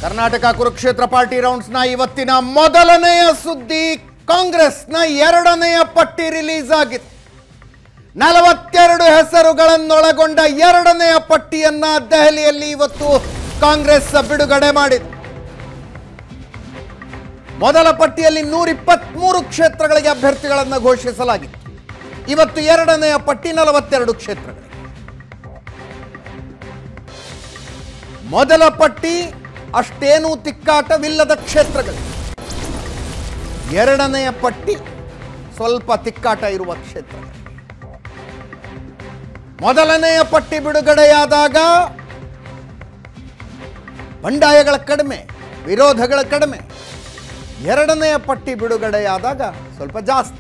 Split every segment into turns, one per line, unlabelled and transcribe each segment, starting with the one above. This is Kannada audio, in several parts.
ಕರ್ನಾಟಕ ಕುರುಕ್ಷೇತ್ರ ಪಾರ್ಟಿ ರೌಂಡ್ಸ್ನ ಇವತ್ತಿನ ಮೊದಲನೆಯ ಸುದ್ದಿ ಕಾಂಗ್ರೆಸ್ನ ಎರಡನೆಯ ಪಟ್ಟಿ ರಿಲೀಸ್ ಆಗಿದೆ ನಲವತ್ತೆರಡು ಹೆಸರುಗಳನ್ನೊಳಗೊಂಡ ಎರಡನೆಯ ಪಟ್ಟಿಯನ್ನ ದೆಹಲಿಯಲ್ಲಿ ಇವತ್ತು ಕಾಂಗ್ರೆಸ್ ಬಿಡುಗಡೆ ಮಾಡಿದೆ ಮೊದಲ ಪಟ್ಟಿಯಲ್ಲಿ ನೂರ ಇಪ್ಪತ್ಮೂರು ಕ್ಷೇತ್ರಗಳಿಗೆ ಅಭ್ಯರ್ಥಿಗಳನ್ನು ಘೋಷಿಸಲಾಗಿತ್ತು ಇವತ್ತು ಎರಡನೆಯ ಪಟ್ಟಿ ನಲವತ್ತೆರಡು ಕ್ಷೇತ್ರಗಳಿಗೆ ಮೊದಲ ಪಟ್ಟಿ ಅಷ್ಟೇನೂ ತಿಕ್ಕಾಟವಿಲ್ಲದ ಕ್ಷೇತ್ರಗಳು ಎರಡನೆಯ ಪಟ್ಟಿ ಸ್ವಲ್ಪ ತಿಕ್ಕಾಟ ಇರುವ ಕ್ಷೇತ್ರಗಳು ಮೊದಲನೆಯ ಪಟ್ಟಿ ಬಿಡುಗಡೆಯಾದಾಗ ಬಂಡಾಯಗಳ ಕಡಿಮೆ ವಿರೋಧಗಳ ಕಡಿಮೆ ಎರಡನೆಯ ಪಟ್ಟಿ ಬಿಡುಗಡೆಯಾದಾಗ ಸ್ವಲ್ಪ ಜಾಸ್ತಿ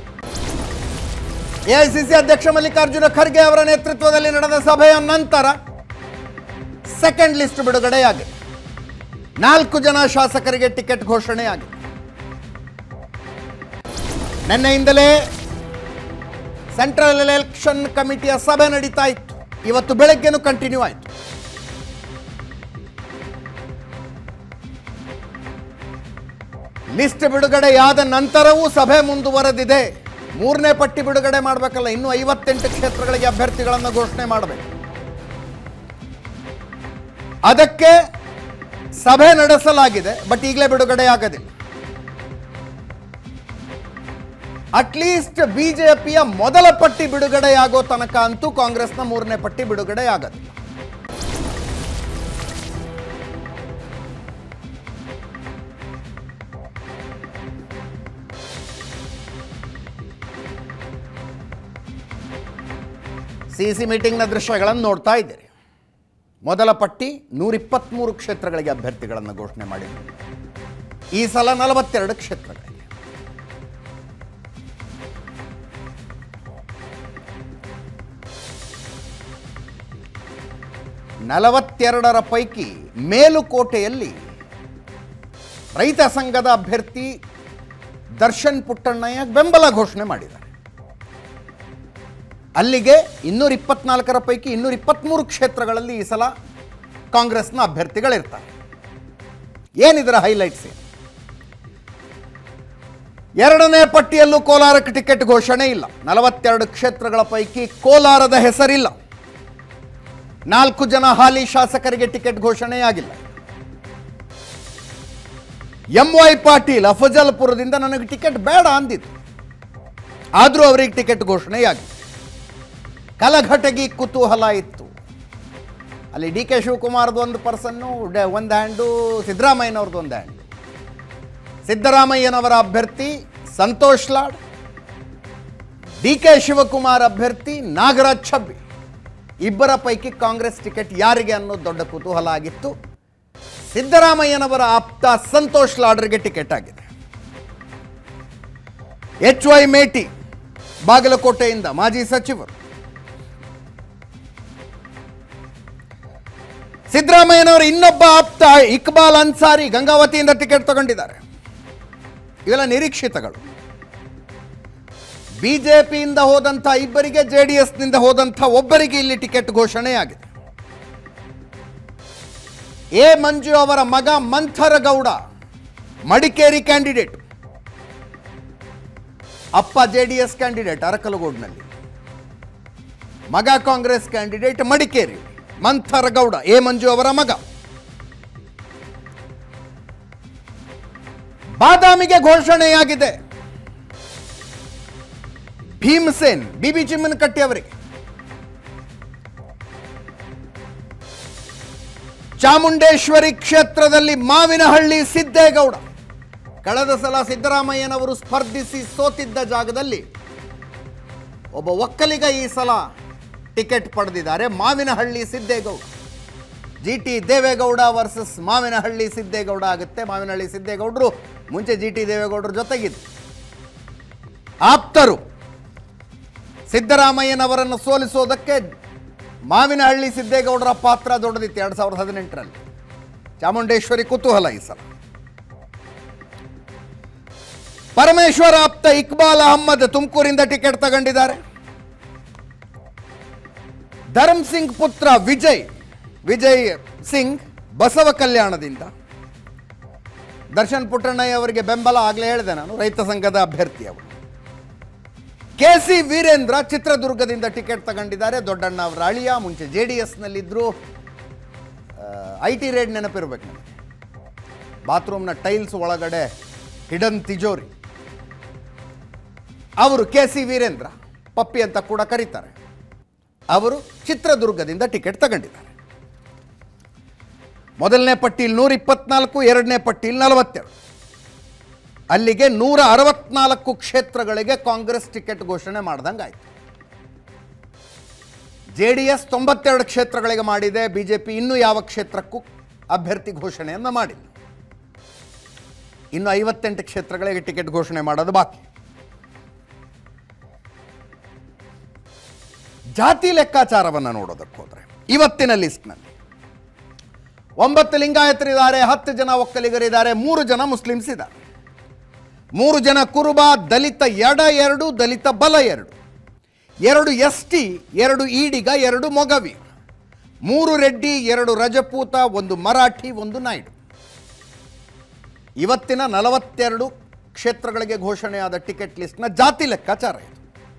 ಎಐಸಿಸಿ ಅಧ್ಯಕ್ಷ ಮಲ್ಲಿಕಾರ್ಜುನ ಖರ್ಗೆ ಅವರ ನೇತೃತ್ವದಲ್ಲಿ ನಡೆದ ಸಭೆಯ ನಂತರ ಸೆಕೆಂಡ್ ಲಿಸ್ಟ್ ಬಿಡುಗಡೆಯಾಗಿದೆ ನಾಲ್ಕು ಜನ ಶಾಸಕರಿಗೆ ಟಿಕೆಟ್ ಘೋಷಣೆಯಾಗಿದೆ ನಿನ್ನೆಯಿಂದಲೇ ಸೆಂಟ್ರಲ್ ಎಲೆಕ್ಷನ್ ಕಮಿಟಿಯ ಸಭೆ ನಡೀತಾ ಇತ್ತು ಇವತ್ತು ಬೆಳಗ್ಗೆನೂ ಕಂಟಿನ್ಯೂ ಆಯಿತು ಲಿಸ್ಟ್ ಬಿಡುಗಡೆಯಾದ ನಂತರವೂ ಸಭೆ ಮುಂದುವರೆದಿದೆ ಮೂರನೇ ಪಟ್ಟಿ ಬಿಡುಗಡೆ ಮಾಡಬೇಕಲ್ಲ ಇನ್ನೂ ಐವತ್ತೆಂಟು ಕ್ಷೇತ್ರಗಳಿಗೆ ಅಭ್ಯರ್ಥಿಗಳನ್ನು ಘೋಷಣೆ ಮಾಡಬೇಕು ಅದಕ್ಕೆ ಸಭೆ ನಡೆಸಲಾಗಿದೆ ಬಟ್ ಈಗಲೇ ಬಿಡುಗಡೆ ಆಗೋದಿಲ್ಲ ಅಟ್ಲೀಸ್ಟ್ ಬಿಜೆಪಿಯ ಮೊದಲ ಪಟ್ಟಿ ಬಿಡುಗಡೆಯಾಗೋ ತನಕ ಅಂತೂ ಕಾಂಗ್ರೆಸ್ನ ಮೂರನೇ ಪಟ್ಟಿ ಬಿಡುಗಡೆ ಆಗೋದಿಲ್ಲ ಸಿ ಸಿ ಮೀಟಿಂಗ್ನ ದೃಶ್ಯಗಳನ್ನು ನೋಡ್ತಾ ಇದ್ದೀರಿ ಮೊದಲ ಪಟ್ಟಿ ನೂರಿಪ್ಪತ್ತ್ಮೂರು ಕ್ಷೇತ್ರಗಳಿಗೆ ಅಭ್ಯರ್ಥಿಗಳನ್ನು ಘೋಷಣೆ ಮಾಡಿದ್ರು ಈ ಸಲ ನಲವತ್ತೆರಡು ಕ್ಷೇತ್ರಗಳಿಗೆ ನಲವತ್ತೆರಡರ ಪೈಕಿ ಮೇಲುಕೋಟೆಯಲ್ಲಿ ರೈತ ಸಂಘದ ಅಭ್ಯರ್ಥಿ ದರ್ಶನ್ ಪುಟ್ಟಣ್ಣಯ್ಯ ಬೆಂಬಲ ಘೋಷಣೆ ಮಾಡಿದ್ದಾರೆ ಅಲ್ಲಿಗೆ ಇನ್ನೂರ ಇಪ್ಪತ್ನಾಲ್ಕರ ಪೈಕಿ ಇನ್ನೂರ ಇಪ್ಪತ್ತ್ಮೂರು ಕ್ಷೇತ್ರಗಳಲ್ಲಿ ಈ ಸಲ ಕಾಂಗ್ರೆಸ್ನ ಅಭ್ಯರ್ಥಿಗಳಿರ್ತಾರೆ ಏನಿದರ ಹೈಲೈಟ್ಸ್ ಏನು ಎರಡನೇ ಪಟ್ಟಿಯಲ್ಲೂ ಕೋಲಾರಕ್ಕೆ ಟಿಕೆಟ್ ಘೋಷಣೆ ಇಲ್ಲ ನಲವತ್ತೆರಡು ಕ್ಷೇತ್ರಗಳ ಪೈಕಿ ಕೋಲಾರದ ಹೆಸರಿಲ್ಲ ನಾಲ್ಕು ಜನ ಹಾಲಿ ಶಾಸಕರಿಗೆ ಟಿಕೆಟ್ ಘೋಷಣೆಯಾಗಿಲ್ಲ ಎಂ ವೈ ಪಾಟೀಲ್ ಅಫಜಲ್ಪುರದಿಂದ ನನಗೆ ಟಿಕೆಟ್ ಬೇಡ ಅಂದಿತ್ತು ಆದರೂ ಅವರಿಗೆ ಟಿಕೆಟ್ ಘೋಷಣೆಯಾಗಿದೆ ಕಲಘಟಗಿ ಕುತೂಹಲ ಇತ್ತು ಅಲ್ಲಿ ಡಿ ಕೆ ಶಿವಕುಮಾರ್ದು ಒಂದು ಪರ್ಸನ್ನು ಒಂದು ಹ್ಯಾಂಡು ಸಿದ್ದರಾಮಯ್ಯನವ್ರದ್ದು ಒಂದು ಹ್ಯಾಂಡು ಸಿದ್ದರಾಮಯ್ಯನವರ ಅಭ್ಯರ್ಥಿ ಸಂತೋಷ್ ಲಾಡ್ ಡಿ ಕೆ ಶಿವಕುಮಾರ್ ಅಭ್ಯರ್ಥಿ ನಾಗರಾಜ್ ಛಬ್ಬಿ ಇಬ್ಬರ ಪೈಕಿ ಕಾಂಗ್ರೆಸ್ ಟಿಕೆಟ್ ಯಾರಿಗೆ ಅನ್ನೋದು ದೊಡ್ಡ ಕುತೂಹಲ ಆಗಿತ್ತು ಸಿದ್ದರಾಮಯ್ಯನವರ ಆಪ್ತ ಸಂತೋಷ್ ಲಾಡ್ರಿಗೆ ಟಿಕೆಟ್ ಆಗಿದೆ ಎಚ್ ವೈ ಮೇಟಿ ಬಾಗಲಕೋಟೆಯಿಂದ ಮಾಜಿ ಸಚಿವರು ಸಿದ್ದರಾಮಯ್ಯನವರ ಇನ್ನೊಬ್ಬ ಆಪ್ತ ಇಕ್ಬಾಲ್ ಅನ್ಸಾರಿ ಗಂಗಾವತಿಯಿಂದ ಟಿಕೆಟ್ ತಗೊಂಡಿದ್ದಾರೆ ಇವೆಲ್ಲ ನಿರೀಕ್ಷಿತಗಳು ಬಿಜೆಪಿಯಿಂದ ಹೋದಂಥ ಇಬ್ಬರಿಗೆ ಜೆ ಡಿ ಎಸ್ನಿಂದ ಹೋದಂಥ ಒಬ್ಬರಿಗೆ ಇಲ್ಲಿ ಟಿಕೆಟ್ ಘೋಷಣೆಯಾಗಿದೆ ಎ ಮಂಜು ಅವರ ಮಗ ಮಂಥರಗೌಡ ಮಡಿಕೇರಿ ಕ್ಯಾಂಡಿಡೇಟ್ ಅಪ್ಪ ಜೆ ಡಿ ಎಸ್ ಕ್ಯಾಂಡಿಡೇಟ್ ಅರಕಲಗೂಡಿನಲ್ಲಿ ಮಗ ಕಾಂಗ್ರೆಸ್ ಕ್ಯಾಂಡಿಡೇಟ್ ಮಡಿಕೇರಿ ಮಂಥರಗೌಡ ಎ ಮಂಜು ಅವರ ಮಗ ಬಾದಾಮಿಗೆ ಘೋಷಣೆಯಾಗಿದೆ ಭೀಮಸೇನ್ ಬಿಬಿ ಚಿಮ್ಮನಕಟ್ಟಿ ಅವರಿಗೆ ಚಾಮುಂಡೇಶ್ವರಿ ಕ್ಷೇತ್ರದಲ್ಲಿ ಮಾವಿನಹಳ್ಳಿ ಸಿದ್ದೇಗೌಡ ಕಳೆದ ಸಲ ಸಿದ್ದರಾಮಯ್ಯನವರು ಸ್ಪರ್ಧಿಸಿ ಸೋತಿದ್ದ ಜಾಗದಲ್ಲಿ ಒಬ್ಬ ಒಕ್ಕಲಿಗ ಈ ಸಲ ಟಿಕೆಟ್ ಪಡೆದಿದ್ದಾರೆ Mavinahalli Siddegowda G T Devegowda versus Mavinahalli Siddegowda ಆಗುತ್ತೆ ಮಾವಿನಹಳ್ಳಿ ಸಿದ್ದೇಗೌಡರು ಮುಂಚೆ ಜಿ ಟಿ ದೇವೇಗೌಡರ ಜೊತೆಗಿದ್ದು ಆಪ್ತರು ಸಿದ್ದರಾಮಯ್ಯನವರನ್ನು ಸೋಲಿಸೋದಕ್ಕೆ ಮಾವಿನಹಳ್ಳಿ ಸಿದ್ದೇಗೌಡರ ಪಾತ್ರ ದೊಡ್ಡದಿತ್ತು ಎರಡು ಸಾವಿರದ ಹದಿನೆಂಟರಲ್ಲಿ ಚಾಮುಂಡೇಶ್ವರಿ ಕುತೂಹಲ ಈ ಸಲ ಪರಮೇಶ್ವರ ಆಪ್ತ ಇಕ್ಬಾಲ್ ಅಹಮ್ಮದ್ ತುಮಕೂರಿಂದ ಟಿಕೆಟ್ ತಗೊಂಡಿದ್ದಾರೆ ಧರ್ಮ್ ಸಿಂಗ್ ಪುತ್ರ ವಿಜಯ್ ವಿಜಯ್ ಸಿಂಗ್ ಬಸವ ಕಲ್ಯಾಣದಿಂದ ದರ್ಶನ್ ಪುಟ್ಟಣ್ಣಯ್ಯ ಅವರಿಗೆ ಬೆಂಬಲ ಆಗಲೇ ಹೇಳಿದೆ ನಾನು ರೈತ ಸಂಘದ ಅಭ್ಯರ್ಥಿ ಅವರು ಕೆ ಸಿ ವೀರೇಂದ್ರ ಚಿತ್ರದುರ್ಗದಿಂದ ಟಿಕೆಟ್ ತಗೊಂಡಿದ್ದಾರೆ ದೊಡ್ಡಣ್ಣ ಅವರ ಅಳಿಯ ಮುಂಚೆ ಜೆ ಡಿ ಎಸ್ನಲ್ಲಿದ್ದರು ಐ ಟಿ ರೇಡ್ ನೆನಪಿರ್ಬೇಕು ನನಗೆ ಬಾತ್ರೂಮ್ನ ಟೈಲ್ಸ್ ಒಳಗಡೆ ಹಿಡನ್ ತಿಜೋರಿ ಅವರು ಕೆ ಸಿ ವೀರೇಂದ್ರ ಪಪ್ಪಿ ಅಂತ ಕೂಡ ಕರೀತಾರೆ ಅವರು ಚಿತ್ರದುರ್ಗದಿಂದ ಟಿಕೆಟ್ ತಗೊಂಡಿದ್ದಾರೆ ಮೊದಲನೇ ಪಟ್ಟಿಯಲ್ಲಿ ನೂರ ಇಪ್ಪತ್ನಾಲ್ಕು ಎರಡನೇ ಪಟ್ಟಿಯಲ್ಲಿ ನಲವತ್ತೆರಡು ಅಲ್ಲಿಗೆ ನೂರ ಅರವತ್ನಾಲ್ಕು ಕ್ಷೇತ್ರಗಳಿಗೆ ಕಾಂಗ್ರೆಸ್ ಟಿಕೆಟ್ ಘೋಷಣೆ ಮಾಡ್ದಂಗೆ ಆಯ್ತು ಜೆ ಡಿ ಎಸ್ ತೊಂಬತ್ತೆರಡು ಕ್ಷೇತ್ರಗಳಿಗೆ ಮಾಡಿದೆ ಬಿ ಜೆ ಪಿ ಇನ್ನೂ ಯಾವ ಕ್ಷೇತ್ರಕ್ಕೂ ಅಭ್ಯರ್ಥಿ ಘೋಷಣೆಯನ್ನು ಮಾಡಿಲ್ಲ ಇನ್ನು ಐವತ್ತೆಂಟು ಕ್ಷೇತ್ರಗಳಿಗೆ ಟಿಕೆಟ್ ಘೋಷಣೆ ಮಾಡೋದು ಬಾಕಿ ಜಾತಿ ಲೆಕ್ಕಾಚಾರವನ್ನು ನೋಡೋದಕ್ಕೆ ಹೋದರೆ ಇವತ್ತಿನ ಲಿಸ್ಟ್ನಲ್ಲಿ ಒಂಬತ್ತು ಲಿಂಗಾಯತರಿದ್ದಾರೆ ಹತ್ತು ಜನ ಒಕ್ಕಲಿಗರಿದ್ದಾರೆ ಮೂರು ಜನ ಮುಸ್ಲಿಮ್ಸ್ ಇದ್ದಾರೆ ಮೂರು ಜನ ಕುರುಬ ದಲಿತ ಎಡ ಎರಡು ದಲಿತ ಬಲ ಎರಡು ಎರಡು ಎಸ್ ಟಿ ಎರಡು ಈಡಿಗ ಎರಡು ಮೊಗವಿ ಮೂರು ರೆಡ್ಡಿ ಎರಡು ರಜಪೂತ ಒಂದು ಮರಾಠಿ ಒಂದು ನಾಯ್ಡು ಇವತ್ತಿನ ನಲವತ್ತೆರಡು ಕ್ಷೇತ್ರಗಳಿಗೆ ಘೋಷಣೆಯಾದ ಟಿಕೆಟ್ ಲಿಸ್ಟ್ನ ಜಾತಿ ಲೆಕ್ಕಾಚಾರ ಇದು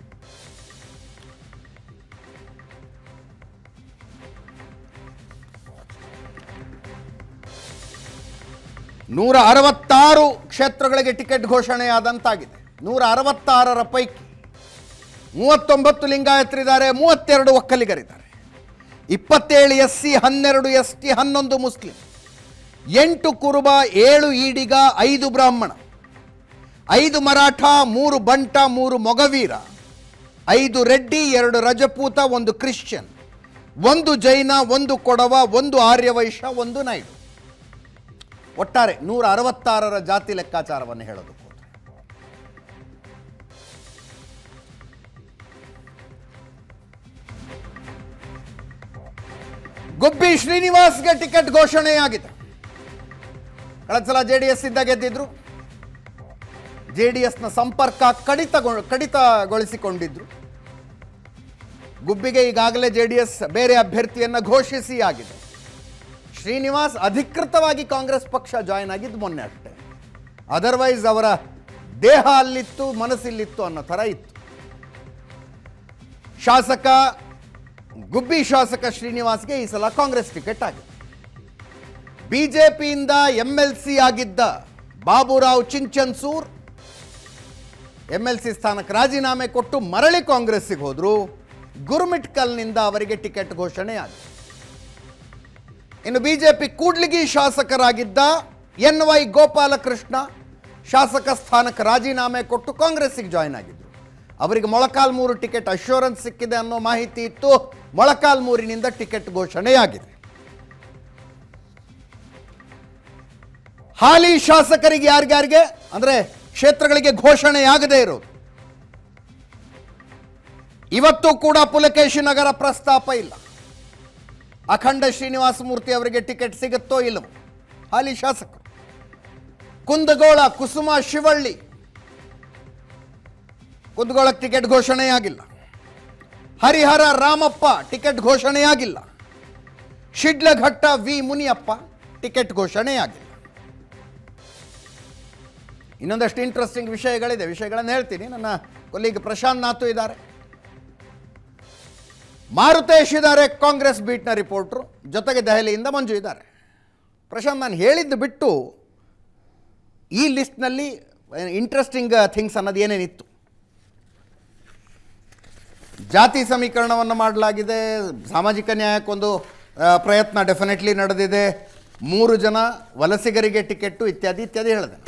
ನೂರ ಅರವತ್ತಾರು ಕ್ಷೇತ್ರಗಳಿಗೆ ಟಿಕೆಟ್ ಘೋಷಣೆಯಾದಂತಾಗಿದೆ ನೂರ ಅರವತ್ತಾರರ ಪೈಕಿ ಮೂವತ್ತೊಂಬತ್ತು ಲಿಂಗಾಯತರಿದ್ದಾರೆ ಮೂವತ್ತೆರಡು ಒಕ್ಕಲಿಗರಿದ್ದಾರೆ ಇಪ್ಪತ್ತೇಳು ಎಸ್ ಸಿ ಹನ್ನೆರಡು ಎಸ್ ಟಿ ಹನ್ನೊಂದು ಮುಸ್ಲಿಂ ಎಂಟು ಕುರುಬ ಏಳು ಈಡಿಗ ಐದು ಬ್ರಾಹ್ಮಣ ಐದು ಮರಾಠ ಮೂರು ಬಂಟ ಮೂರು ಮೊಗವೀರ ಐದು ರೆಡ್ಡಿ ಎರಡು ರಜಪೂತ ಒಂದು ಕ್ರಿಶ್ಚಿಯನ್ ಒಂದು ಜೈನ ಒಂದು ಕೊಡವ ಒಂದು ಆರ್ಯವೈಶ್ಯ ಒಂದು ನಾಯ್ಡು ಒಟ್ಟಾರೆ ನೂರ ಅರವತ್ತಾರರ ಜಾತಿ ಲೆಕ್ಕಾಚಾರವನ್ನು ಹೇಳೋದು ಗುಬ್ಬಿ ಶ್ರೀನಿವಾಸ್ಗೆ ಟಿಕೆಟ್ ಘೋಷಣೆಯಾಗಿದೆ ಕಳೆದ ಸಲ ಜೆ ಡಿ ಎಸ್ ಇಂದ ಗೆದ್ದಿದ್ರು ಜೆ ಡಿ ಎಸ್ನ ಸಂಪರ್ಕ ಕಡಿತಗೊ ಕಡಿತಗೊಳಿಸಿಕೊಂಡಿದ್ರು ಗುಬ್ಬಿಗೆ ಈಗಾಗಲೇ ಜೆ ಡಿ ಎಸ್ ಬೇರೆ ಅಭ್ಯರ್ಥಿಯನ್ನು ಘೋಷಿಸಿ ಆಗಿದೆ ಶ್ರೀನಿವಾಸ್ ಅಧಿಕೃತವಾಗಿ ಕಾಂಗ್ರೆಸ್ ಪಕ್ಷ ಜಾಯ್ನ್ ಆಗಿದ್ದು ಮೊನ್ನೆ ಅಷ್ಟೇ ಅದರ್ವೈಸ್ ಅವರ ದೇಹ ಅಲ್ಲಿತ್ತು ಮನಸ್ಸಿಲ್ಲಿತ್ತು ಅನ್ನೋ ಥರ ಇತ್ತು ಶಾಸಕ ಗುಬ್ಬಿ ಶಾಸಕ ಶ್ರೀನಿವಾಸ್ಗೆ ಈ ಸಲ ಕಾಂಗ್ರೆಸ್ ಟಿಕೆಟ್ ಆಗಿದೆ ಬಿಜೆಪಿಯಿಂದ ಎಂ ಎಲ್ ಸಿ ಆಗಿದ್ದ Baburao Chinchansur M L C ಸ್ಥಾನಕ್ಕೆ ರಾಜೀನಾಮೆ ಕೊಟ್ಟು ಮರಳಿ ಕಾಂಗ್ರೆಸ್ಸಿಗೆ ಹೋದ್ರು ಗುರುಮಿಟ್ಕಲ್ನಿಂದ ಅವರಿಗೆ ಟಿಕೆಟ್ ಘೋಷಣೆ ಆಗಿದೆ ಇನ್ನು ಬಿಜೆಪಿ ಕೂಡ್ಲಿಗಿ ಶಾಸಕರಾಗಿದ್ದ ಎನ್ ವೈ ಗೋಪಾಲಕೃಷ್ಣ ಶಾಸಕ ಸ್ಥಾನಕ್ಕೆ ರಾಜೀನಾಮೆ ಕೊಟ್ಟು ಕಾಂಗ್ರೆಸ್ಸಿಗೆ ಜಾಯ್ನ್ ಆಗಿದ್ರು ಅವರಿಗೆ ಮೊಳಕಾಲ್ಮೂರು ಟಿಕೆಟ್ ಅಶ್ಯೂರೆನ್ಸ್ ಸಿಕ್ಕಿದೆ ಅನ್ನೋ ಮಾಹಿತಿ ಇತ್ತು ಮೊಳಕಾಲ್ಮೂರಿನಿಂದ ಟಿಕೆಟ್ ಘೋಷಣೆಯಾಗಿದೆ ಹಾಲಿ ಶಾಸಕರಿಗೆ ಯಾರ್ಯಾರಿಗೆ ಅಂದ್ರೆ ಕ್ಷೇತ್ರಗಳಿಗೆ ಘೋಷಣೆಯಾಗದೇ ಇರೋದು ಇವತ್ತು ಕೂಡ ಪುಲಕೇಶಿ ನಗರ ಪ್ರಸ್ತಾಪ ಇಲ್ಲ ಅಖಂಡ ಶ್ರೀನಿವಾಸ ಮೂರ್ತಿ ಅವರಿಗೆ ಟಿಕೆಟ್ ಸಿಗುತ್ತೋ ಇಲ್ಲವೋ ಹಾಲಿ ಶಾಸಕರು ಕುಂದಗೋಳ ಕುಸುಮ ಶಿವಳ್ಳಿ ಕುಂದಗೋಳಕ್ಕೆ ಟಿಕೆಟ್ ಘೋಷಣೆಯಾಗಿಲ್ಲ ಹರಿಹರ ರಾಮಪ್ಪ ಟಿಕೆಟ್ ಘೋಷಣೆಯಾಗಿಲ್ಲ ಶಿಡ್ಲಘಟ್ಟ ವಿ ಮುನಿಯಪ್ಪ ಟಿಕೆಟ್ ಘೋಷಣೆಯಾಗಿಲ್ಲ ಇನ್ನೊಂದಷ್ಟು ಇಂಟ್ರೆಸ್ಟಿಂಗ್ ವಿಷಯಗಳಿದೆ ವಿಷಯಗಳನ್ನು ಹೇಳ್ತೀನಿ ನನ್ನ ಕೊಲ್ಲಿಗೆ ಪ್ರಶಾಂತ್ ನಾಥು ಇದ್ದಾರೆ ಮಾರುತೇಶ್ ಇದ್ದಾರೆ ಕಾಂಗ್ರೆಸ್ ಬೀಟ್ನ ರಿಪೋರ್ಟ್ರು ಜೊತೆಗೆ ದೆಹಲಿಯಿಂದ ಮಂಜು ಇದ್ದಾರೆ ಪ್ರಶಾಂತ್ ನಾನು ಹೇಳಿದ್ದು ಬಿಟ್ಟು ಈ ಲಿಸ್ಟ್ನಲ್ಲಿ ಇಂಟ್ರೆಸ್ಟಿಂಗ್ ಥಿಂಗ್ಸ್ ಅನ್ನೋದು ಏನೇನಿತ್ತು ಜಾತಿ ಸಮೀಕರಣವನ್ನು ಮಾಡಲಾಗಿದೆ ಸಾಮಾಜಿಕ ನ್ಯಾಯಕ್ಕೊಂದು ಆ, ಪ್ರಯತ್ನ ಡೆಫಿನೆಟ್ಲಿ ನಡೆದಿದೆ ಮೂರು ಜನ ವಲಸಿಗರಿಗೆ ಟಿಕೆಟ್ಟು ಇತ್ಯಾದಿ ಇತ್ಯಾದಿ ಹೇಳಿದೆ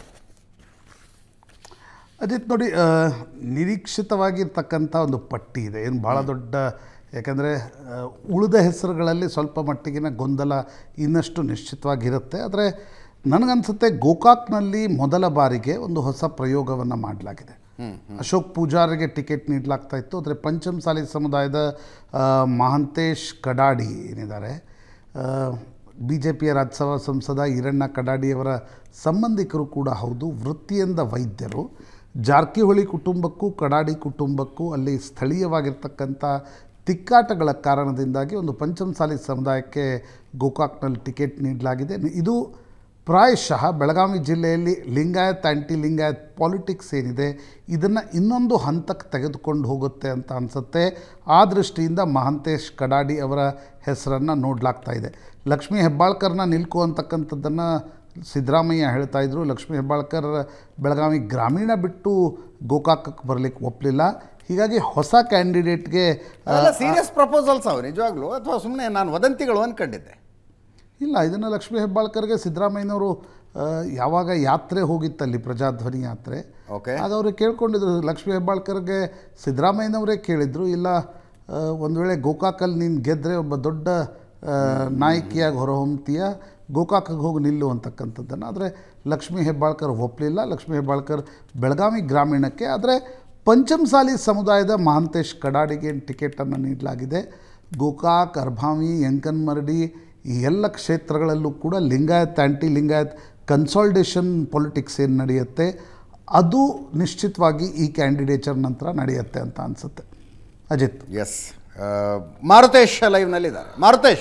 ಅಜಿತ್ ನೋಡಿ ಆ, ನಿರೀಕ್ಷಿತವಾಗಿರ್ತಕ್ಕಂಥ ಒಂದು ಪಟ್ಟಿ ಇದೆ ಏನು ಭಾಳ ದೊಡ್ಡ ಯಾಕಂದರೆ ಉಳಿದ ಹೆಸರುಗಳಲ್ಲಿ ಸ್ವಲ್ಪ ಮಟ್ಟಿಗಿನ ಗೊಂದಲ ಇನ್ನಷ್ಟು ನಿಶ್ಚಿತವಾಗಿರುತ್ತೆ ಆದರೆ ನನಗನ್ಸುತ್ತೆ ಗೋಕಾಕ್ನಲ್ಲಿ ಮೊದಲ ಬಾರಿಗೆ ಒಂದು ಹೊಸ ಪ್ರಯೋಗವನ್ನು ಮಾಡಲಾಗಿದೆ ಅಶೋಕ್ ಪೂಜಾರಿಗೆ ಟಿಕೆಟ್ ನೀಡಲಾಗ್ತಾ ಇತ್ತು ಆದರೆ ಪಂಚಮಸಾಲಿ ಸಮುದಾಯದ ಆ, ಮಹಾಂತೇಶ್ ಕಡಾಡಿ ಏನಿದ್ದಾರೆ ಬಿ ಜೆ ಪಿಯ ರಾಜ್ಯಸಭಾ ಸಂಸದ ಈರಣ್ಣ ಕಡಾಡಿಯವರ ಸಂಬಂಧಿಕರು ಕೂಡ ಹೌದು ವೃತ್ತಿಯಿಂದ ವೈದ್ಯರು ಜಾರಕಿಹೊಳಿ ಕುಟುಂಬಕ್ಕೂ ಕಡಾಡಿ ಕುಟುಂಬಕ್ಕೂ ಅಲ್ಲಿ ಸ್ಥಳೀಯವಾಗಿರ್ತಕ್ಕಂಥ ತಿಕ್ಕಾಟಗಳ ಕಾರಣದಿಂದಾಗಿ ಒಂದು ಪಂಚಮಸಾಲಿ ಸಮುದಾಯಕ್ಕೆ ಗೋಕಾಕ್ನಲ್ಲಿ ಟಿಕೆಟ್ ನೀಡಲಾಗಿದೆ ಇದು ಪ್ರಾಯಶಃ ಬೆಳಗಾವಿ ಜಿಲ್ಲೆಯಲ್ಲಿ ಲಿಂಗಾಯತ್ ಆ್ಯಂಟಿ ಲಿಂಗಾಯತ್ ಪಾಲಿಟಿಕ್ಸ್ ಏನಿದೆ ಇದನ್ನು ಇನ್ನೊಂದು ಹಂತಕ್ಕೆ ತೆಗೆದುಕೊಂಡು ಹೋಗುತ್ತೆ ಅಂತ ಅನಿಸುತ್ತೆ ಆ ದೃಷ್ಟಿಯಿಂದ ಮಹಾಂತೇಶ್ ಕಡಾಡಿ ಅವರ ಹೆಸರನ್ನು ನೋಡಲಾಗ್ತಾ ಇದೆ ಲಕ್ಷ್ಮೀ ಹೆಬ್ಬಾಳ್ಕರ್ನ ನಿಲ್ಕು ಅಂತಕ್ಕಂಥದ್ದನ್ನು ಸಿದ್ದರಾಮಯ್ಯ ಹೇಳ್ತಾ ಇದ್ರು ಲಕ್ಷ್ಮೀ ಹೆಬ್ಬಾಳ್ಕರ್ ಬೆಳಗಾವಿ ಗ್ರಾಮೀಣ ಬಿಟ್ಟು ಗೋಕಾಕಕ್ಕೆ ಬರಲಿಕ್ಕೆ ಒಪ್ಪಲಿಲ್ಲ ಹೀಗಾಗಿ ಹೊಸ ಕ್ಯಾಂಡಿಡೇಟ್ಗೆ
ಅದೆಲ್ಲ ಸೀರಿಯಸ್ ಪ್ರಪೋಸಲ್ಸ್ ಅವು ನಿಜವಾಗ್ಲೂ ಅಥವಾ ಸುಮ್ಮನೆ ನಾನು ವದಂತಿಗಳು ಅಂದ್ಕೊಂಡಿದ್ದೆ
ಇಲ್ಲ ಇದನ್ನು ಲಕ್ಷ್ಮೀ ಹೆಬ್ಬಾಳ್ಕರ್ಗೆ ಸಿದ್ದರಾಮಯ್ಯನವರು ಆ, ಯಾವಾಗ ಯಾತ್ರೆ ಹೋಗಿತ್ತಲ್ಲಿ ಪ್ರಜಾಧ್ವನಿ ಯಾತ್ರೆ
ಓಕೆ
ಆಗ ಅವರು ಕೇಳ್ಕೊಂಡಿದ್ರು ಲಕ್ಷ್ಮೀ ಹೆಬ್ಬಾಳ್ಕರ್ಗೆ ಸಿದ್ದರಾಮಯ್ಯನವರೇ ಕೇಳಿದರು ಇಲ್ಲ ಆ, ಒಂದು ವೇಳೆ ಗೋಕಾಕಲ್ಲಿ ನೀನು ಗೆದ್ದರೆ ಒಬ್ಬ ದೊಡ್ಡ ಆ, ನಾಯಕಿಯಾಗಿ ಹೊರಹೊಮ್ತೀಯ ಗೋಕಾಕಿಗೆ ಹೋಗಿ ನಿಲ್ಲು ಅಂತಕ್ಕಂಥದ್ದನ್ನು ಆದರೆ ಲಕ್ಷ್ಮೀ ಹೆಬ್ಬಾಳ್ಕರ್ ಒಪ್ಪಲಿಲ್ಲ ಲಕ್ಷ್ಮೀ ಹೆಬ್ಬಾಳ್ಕರ್ ಬೆಳಗಾವಿ ಗ್ರಾಮೀಣಕ್ಕೆ ಆದರೆ ಪಂಚಮಸಾಲಿ ಸಮುದಾಯದ ಮಹಾಂತೇಶ್ ಕಡಾಡಿಗೆ ಟಿಕೆಟನ್ನು ನೀಡಲಾಗಿದೆ ಗೋಕಾಕ್ ಅರ್ಭಾವಿ ಯಂಕನ್ಮರಡಿ ಈ ಎಲ್ಲ ಕ್ಷೇತ್ರಗಳಲ್ಲೂ ಕೂಡ Lingayat anti Lingayat consultation politics ಏನು ನಡೆಯುತ್ತೆ ಅದು ನಿಶ್ಚಿತವಾಗಿ ಈ ಕ್ಯಾಂಡಿಡೇಚರ್ ನಂತರ ನಡೆಯುತ್ತೆ ಅಂತ ಅನಿಸುತ್ತೆ ಅಜಿತ್
ಎಸ್ ಮಾರುತೇಶ್ ಲೈವ್ನಲ್ಲಿದ್ದಾರೆ ಮಾರುತೇಶ್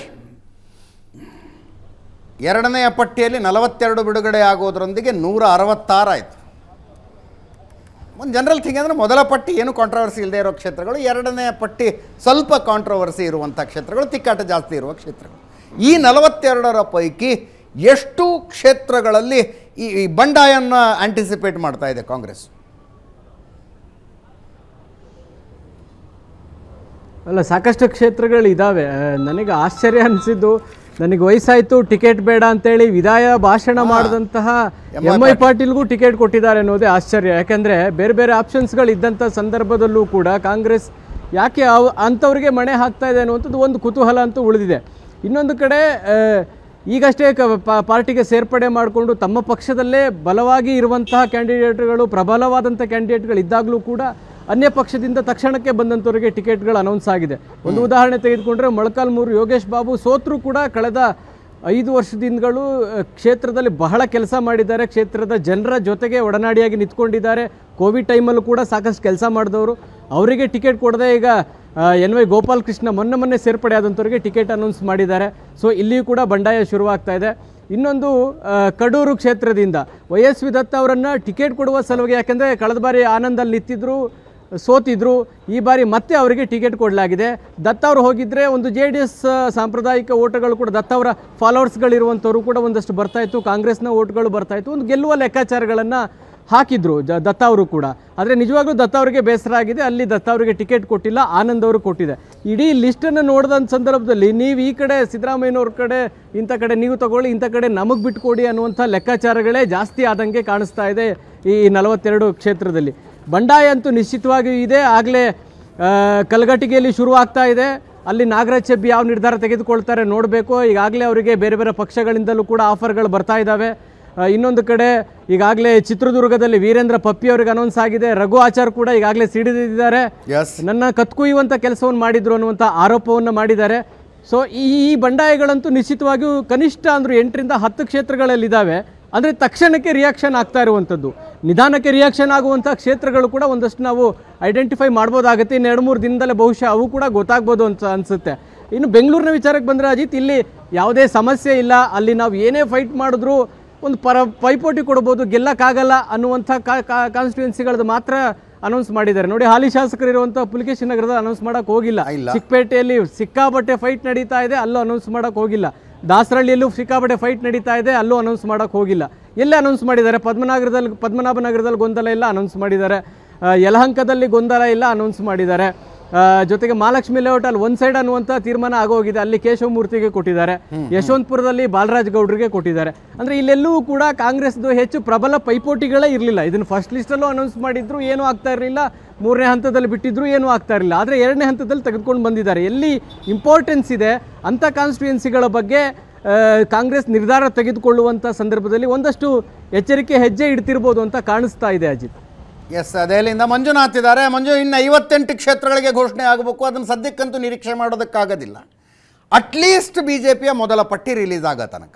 ಎರಡನೆಯ ಪಟ್ಟಿಯಲ್ಲಿ ನಲವತ್ತೆರಡು ಬಿಡುಗಡೆ ಆಗೋದ್ರೊಂದಿಗೆ ನೂರ ಅರವತ್ತಾರು ಆಯಿತು ಒಂದು ಜನರಲ್ ಥಿಂಗ್ ಅಂದರೆ ಮೊದಲ ಪಟ್ಟಿ ಏನು ಕಾಂಟ್ರವರ್ಸಿ ಇಲ್ಲದೆ ಇರೋ ಕ್ಷೇತ್ರಗಳು ಎರಡನೆಯ ಪಟ್ಟಿ ಸ್ವಲ್ಪ ಕಾಂಟ್ರವರ್ಸಿ ಇರುವಂಥ ಕ್ಷೇತ್ರಗಳು ತಿಕ್ಕಾಟ ಜಾಸ್ತಿ ಇರುವ ಕ್ಷೇತ್ರಗಳು ಈ ನಲವತ್ತೆರಡರ ಪೈಕಿ ಎಷ್ಟು ಕ್ಷೇತ್ರಗಳಲ್ಲಿ ಈ ಈ ಬಂಡಾಯನ್ನ ಆಂಟಿಸಿಪೇಟ್ ಮಾಡ್ತಾ ಇದೆ ಕಾಂಗ್ರೆಸ್
ಅಲ್ಲ ಸಾಕಷ್ಟು ಕ್ಷೇತ್ರಗಳು ಇದ್ದಾವೆ ಆ, ನನಗೆ ಆಶ್ಚರ್ಯ ಅನಿಸಿದ್ದು ನನಗೆ ವಯಸ್ಸಾಯಿತು ಟಿಕೆಟ್ ಬೇಡ ಅಂತೇಳಿ ವಿದಾಯ ಭಾಷಣ ಮಾಡಿದಂತಹ ಎಂ ಐ ಪಾಟೀಲ್ಗೂ ಟಿಕೆಟ್ ಕೊಟ್ಟಿದ್ದಾರೆ ಅನ್ನೋದೇ ಆಶ್ಚರ್ಯ ಯಾಕಂದರೆ ಬೇರೆ ಬೇರೆ ಆಪ್ಷನ್ಸ್ಗಳು ಇದ್ದಂಥ ಸಂದರ್ಭದಲ್ಲೂ ಕೂಡ ಕಾಂಗ್ರೆಸ್ ಯಾಕೆ ಅವ್ ಅಂಥವ್ರಿಗೆ ಮಣೆ ಹಾಕ್ತಾ ಇದೆ ಅನ್ನುವಂಥದ್ದು ಒಂದು ಕುತೂಹಲ ಅಂತೂ ಉಳಿದಿದೆ ಇನ್ನೊಂದು ಕಡೆ ಆ, ಈಗಷ್ಟೇ ಕ ಪ- ಪಾರ್ಟಿಗೆ ಸೇರ್ಪಡೆ ಮಾಡಿಕೊಂಡು ತಮ್ಮ ಪಕ್ಷದಲ್ಲೇ ಬಲವಾಗಿ ಇರುವಂತಹ ಕ್ಯಾಂಡಿಡೇಟ್ಗಳು ಪ್ರಬಲವಾದಂಥ ಕ್ಯಾಂಡಿಡೇಟ್ಗಳು ಇದ್ದಾಗಲೂ ಕೂಡ ಅನ್ಯ ಪಕ್ಷದಿಂದ ತಕ್ಷಣಕ್ಕೆ ಬಂದಂಥವರಿಗೆ ಟಿಕೆಟ್ಗಳು ಅನೌನ್ಸ್ ಆಗಿದೆ ಒಂದು ಉದಾಹರಣೆ ತೆಗೆದುಕೊಂಡ್ರೆ ಮೊಳಕಾಲ್ಮೂರು ಯೋಗೇಶ್ ಬಾಬು ಸೋತ್ರು ಕೂಡ ಕಳೆದ ಐದು ವರ್ಷದಿಂದಗಳು ಅಹ್, ಕ್ಷೇತ್ರದಲ್ಲಿ ಬಹಳ ಕೆಲಸ ಮಾಡಿದ್ದಾರೆ ಕ್ಷೇತ್ರದ ಜನರ ಜೊತೆಗೆ ಒಡನಾಡಿಯಾಗಿ ನಿಂತ್ಕೊಂಡಿದ್ದಾರೆ ಕೋವಿಡ್ ಟೈಮಲ್ಲೂ ಕೂಡ ಸಾಕಷ್ಟು ಕೆಲಸ ಮಾಡಿದವರು ಅವರಿಗೆ ಟಿಕೆಟ್ ಕೊಡದೆ ಈಗ ಎನ್ ವೈ ಗೋಪಾಲ್ ಕೃಷ್ಣ ಮೊನ್ನೆ ಮೊನ್ನೆ ಸೇರ್ಪಡೆ ಆದಂಥವ್ರಿಗೆ ಟಿಕೆಟ್ ಅನೌನ್ಸ್ ಮಾಡಿದ್ದಾರೆ ಸೊ ಇಲ್ಲಿಯೂ ಕೂಡ ಬಂಡಾಯ ಶುರುವಾಗ್ತಾ ಇದೆ ಇನ್ನೊಂದು ಆ, ಕಡೂರು ಕ್ಷೇತ್ರದಿಂದ ವೈ ಎಸ್ ವಿ ದತ್ತ ಅವರನ್ನು ಟಿಕೆಟ್ ಕೊಡುವ ಸಲುವಾಗಿ ಯಾಕೆಂದರೆ ಕಳೆದ ಬಾರಿ ಆನಂದಲ್ಲಿ ನಿಂತಿದ್ರು ಸೋತಿದ್ರು ಈ ಬಾರಿ ಮತ್ತೆ ಅವರಿಗೆ ಟಿಕೆಟ್ ಕೊಡಲಾಗಿದೆ ದತ್ತ ಅವರು ಹೋಗಿದ್ರೆ ಒಂದು ಜೆ ಡಿ ಎಸ್ ಸಾಂಪ್ರದಾಯಿಕ ಓಟುಗಳು ಕೂಡ ದತ್ತ ಅವರ ಫಾಲೋವರ್ಸ್ಗಳಿರುವಂಥವ್ರು ಕೂಡ ಒಂದಷ್ಟು ಬರ್ತಾ ಇತ್ತು ಕಾಂಗ್ರೆಸ್ನ ಓಟ್ಗಳು ಬರ್ತಾ ಇತ್ತು ಒಂದು ಗೆಲ್ಲುವ ಲೆಕ್ಕಾಚಾರಗಳನ್ನು ಹಾಕಿದ್ರು ಜ- ದತ್ತ ಅವರು ಕೂಡ ಆದರೆ ನಿಜವಾಗ್ಲೂ ದತ್ತ ಅವರಿಗೆ ಬೇಸರ ಆಗಿದೆ ಅಲ್ಲಿ ದತ್ತ ಅವರಿಗೆ ಟಿಕೆಟ್ ಕೊಟ್ಟಿಲ್ಲ ಆನಂದ್ ಅವರು ಕೊಟ್ಟಿದೆ ಇಡೀ ಲಿಸ್ಟನ್ನು ನೋಡಿದಂಥ ಸಂದರ್ಭದಲ್ಲಿ ನೀವು ಈ ಕಡೆ ಸಿದ್ದರಾಮಯ್ಯನವ್ರ ಕಡೆ ಇಂಥ ಕಡೆ ನೀವು ತಗೊಳ್ಳಿ ಇಂಥ ಕಡೆ ನಮಗೆ ಬಿಟ್ಕೊಡಿ ಅನ್ನುವಂಥ ಲೆಕ್ಕಾಚಾರಗಳೇ ಜಾಸ್ತಿ ಆದಂಗೆ ಕಾಣಿಸ್ತಾ ಇದೆ ಈ ನಲವತ್ತೆರಡು ಕ್ಷೇತ್ರದಲ್ಲಿ ಬಂಡಾಯ ಅಂತೂ ನಿಶ್ಚಿತವಾಗಿಯೂ ಇದೆ ಆಗಲೇ ಕಲ್ಗಟ್ಟಿಗೆಯಲ್ಲಿ ಶುರು ಆಗ್ತಾ ಇದೆ ಅಲ್ಲಿ ನಾಗರಾಜ್ ಚೆಬ್ಬಿ ಯಾವ ನಿರ್ಧಾರ ತೆಗೆದುಕೊಳ್ತಾರೆ ನೋಡಬೇಕು ಈಗಾಗಲೇ ಅವರಿಗೆ ಬೇರೆ ಬೇರೆ ಪಕ್ಷಗಳಿಂದಲೂ ಕೂಡ ಆಫರ್ಗಳು ಬರ್ತಾ ಇದ್ದಾವೆ ಆ, ಇನ್ನೊಂದು ಕಡೆ ಈಗಾಗಲೇ ಚಿತ್ರದುರ್ಗದಲ್ಲಿ ವೀರೇಂದ್ರ ಪಪ್ಪಿ ಅವರಿಗೆ ಅನೌನ್ಸ್ ಆಗಿದೆ ರಘು ಆಚಾರ್ ಕೂಡ ಈಗಾಗಲೇ ಸಿಡಿದಿದ್ದಾರೆ
ಎಸ್
ನನ್ನ ಕತ್ಕೊಯ್ಯುವಂಥ ಕೆಲಸವನ್ನು ಮಾಡಿದ್ರು ಅನ್ನುವಂಥ ಆರೋಪವನ್ನು ಮಾಡಿದ್ದಾರೆ ಸೊ ಈ ಈ ಬಂಡಾಯಗಳಂತೂ ನಿಶ್ಚಿತವಾಗಿಯೂ ಕನಿಷ್ಠ ಅಂದರೂ ಎಂಟರಿಂದ ಹತ್ತು ಕ್ಷೇತ್ರಗಳಲ್ಲಿದ್ದಾವೆ ಅಂದರೆ ತಕ್ಷಣಕ್ಕೆ ರಿಯಾಕ್ಷನ್ ಆಗ್ತಾ ಇರುವಂಥದ್ದು ನಿಧಾನಕ್ಕೆ ರಿಯಾಕ್ಷನ್ ಆಗುವಂಥ ಕ್ಷೇತ್ರಗಳು ಕೂಡ ಒಂದಷ್ಟು ನಾವು ಐಡೆಂಟಿಫೈ ಮಾಡ್ಬೋದಾಗುತ್ತೆ ಇನ್ನು ಎರಡು ಮೂರು ದಿನದಲ್ಲೇ ಬಹುಶಃ ಅವು ಕೂಡ ಗೊತ್ತಾಗ್ಬೋದು ಅಂತ ಅನಿಸುತ್ತೆ ಇನ್ನು ಬೆಂಗಳೂರಿನ ವಿಚಾರಕ್ಕೆ ಬಂದರೆ ಅಜಿತ್ ಇಲ್ಲಿ ಯಾವುದೇ ಸಮಸ್ಯೆ ಇಲ್ಲ ಅಲ್ಲಿ ನಾವು ಏನೇ ಫೈಟ್ ಮಾಡಿದ್ರೂ ಒಂದು ಪರ ಪೈಪೋಟಿ ಕೊಡ್ಬೋದು ಗೆಲ್ಲಕ್ಕಾಗಲ್ಲ ಅನ್ನುವಂಥ ಕಾನ್ಸ್ಟಿಟ್ಯೂನ್ಸಿಗಳದ್ದು ಮಾತ್ರ ಅನೌನ್ಸ್ ಮಾಡಿದ್ದಾರೆ ನೋಡಿ ಹಾಲಿ ಶಾಸಕರು ಇರುವಂಥ ಪುಲಿಕೇಶಿ ನಗರದ ಅನೌನ್ಸ್ ಮಾಡಕ್ ಹೋಗಿಲ್ಲ
ಇಲ್ಲ.
ಚಿಕ್ಕಪೇಟೆಯಲ್ಲಿ ಸಿಕ್ಕಾಪಟ್ಟೆ ಫೈಟ್ ನಡೀತಾ ಇದೆ ಅಲ್ಲೂ ಅನೌನ್ಸ್ ಮಾಡಕ್ ಹೋಗಿಲ್ಲ ದಾಸರಳ್ಳಿಯಲ್ಲೂ ಸಿಕ್ಕಾಪಟ್ಟೆ ಫೈಟ್ ನಡೀತಾ ಇದೆ ಅಲ್ಲೂ ಅನೌನ್ಸ್ ಮಾಡಕ್ ಹೋಗಿಲ್ಲ ಎಲ್ಲಿ ಅನೌನ್ಸ್ ಮಾಡಿದ್ದಾರೆ ಪದ್ಮನಾಗರದಲ್ಲಿ ಪದ್ಮನಾಭನಗರದಲ್ಲಿ ಗೊಂದಲ ಇಲ್ಲ ಅನೌನ್ಸ್ ಮಾಡಿದ್ದಾರೆ ಆ, ಯಲಹಂಕದಲ್ಲಿ ಗೊಂದಲ ಇಲ್ಲ ಅನೌನ್ಸ್ ಮಾಡಿದ್ದಾರೆ ಆ, ಜೊತೆಗೆ ಮಹಾಲಕ್ಷ್ಮಿ ಲೇಔಟ್ ಅಲ್ಲಿ ಒಂದ್ ಸೈಡ್ ಅನ್ನುವಂಥ ತೀರ್ಮಾನ ಆಗೋಗಿದೆ ಅಲ್ಲಿ ಕೇಶವಮೂರ್ತಿಗೆ ಕೊಟ್ಟಿದ್ದಾರೆ ಯಶವಂತಪುರದಲ್ಲಿ ಬಾಲರಾಜ್ ಗೌಡ್ರಿಗೆ ಕೊಟ್ಟಿದ್ದಾರೆ ಅಂದ್ರೆ ಇಲ್ಲೆಲ್ಲೂ ಕೂಡ ಕಾಂಗ್ರೆಸ್ದು ಹೆಚ್ಚು ಪ್ರಬಲ ಪೈಪೋಟಿಗಳೇ ಇರಲಿಲ್ಲ ಇದನ್ನು ಫಸ್ಟ್ ಲಿಸ್ಟಲ್ಲೂ ಅನೌನ್ಸ್ ಮಾಡಿದ್ರು ಏನೂ ಆಗ್ತಾ ಇರಲಿಲ್ಲ ಮೂರನೇ ಹಂತದಲ್ಲಿ ಬಿಟ್ಟಿದ್ರು ಏನೂ ಆಗ್ತಾ ಇರಲಿಲ್ಲ ಆದರೆ ಎರಡನೇ ಹಂತದಲ್ಲಿ ತೆಗೆದುಕೊಂಡು ಬಂದಿದ್ದಾರೆ ಎಲ್ಲಿ ಇಂಪಾರ್ಟೆನ್ಸ್ ಇದೆ ಅಂಥ ಕಾನ್ಸ್ಟಿಟ್ಯೂನ್ಸಿಗಳ ಬಗ್ಗೆ ಆ, ಕಾಂಗ್ರೆಸ್ ನಿರ್ಧಾರ ತೆಗೆದುಕೊಳ್ಳುವಂಥ ಸಂದರ್ಭದಲ್ಲಿ ಒಂದಷ್ಟು ಎಚ್ಚರಿಕೆ ಹೆಜ್ಜೆ ಇಡ್ತಿರ್ಬೋದು ಅಂತ ಕಾಣಿಸ್ತಾ ಇದೆ ಅಜಿತ್
ಎಸ್ ದೆಹಲಿಯಿಂದ ಮಂಜುನಾಥ್ ಇದ್ದಾರೆ ಮಂಜು ಇನ್ನು ಐವತ್ತೆಂಟು ಕ್ಷೇತ್ರಗಳಿಗೆ ಘೋಷಣೆ ಆಗಬೇಕು ಅದನ್ನು ಸದ್ಯಕ್ಕಂತೂ ನಿರೀಕ್ಷೆ ಮಾಡೋದಕ್ಕಾಗೋದಿಲ್ಲ ಅಟ್ಲೀಸ್ಟ್ ಬಿ ಜೆ ಪಿಯ ಮೊದಲ ಪಟ್ಟಿ ರಿಲೀಸ್ ಆಗೋ ತನಕ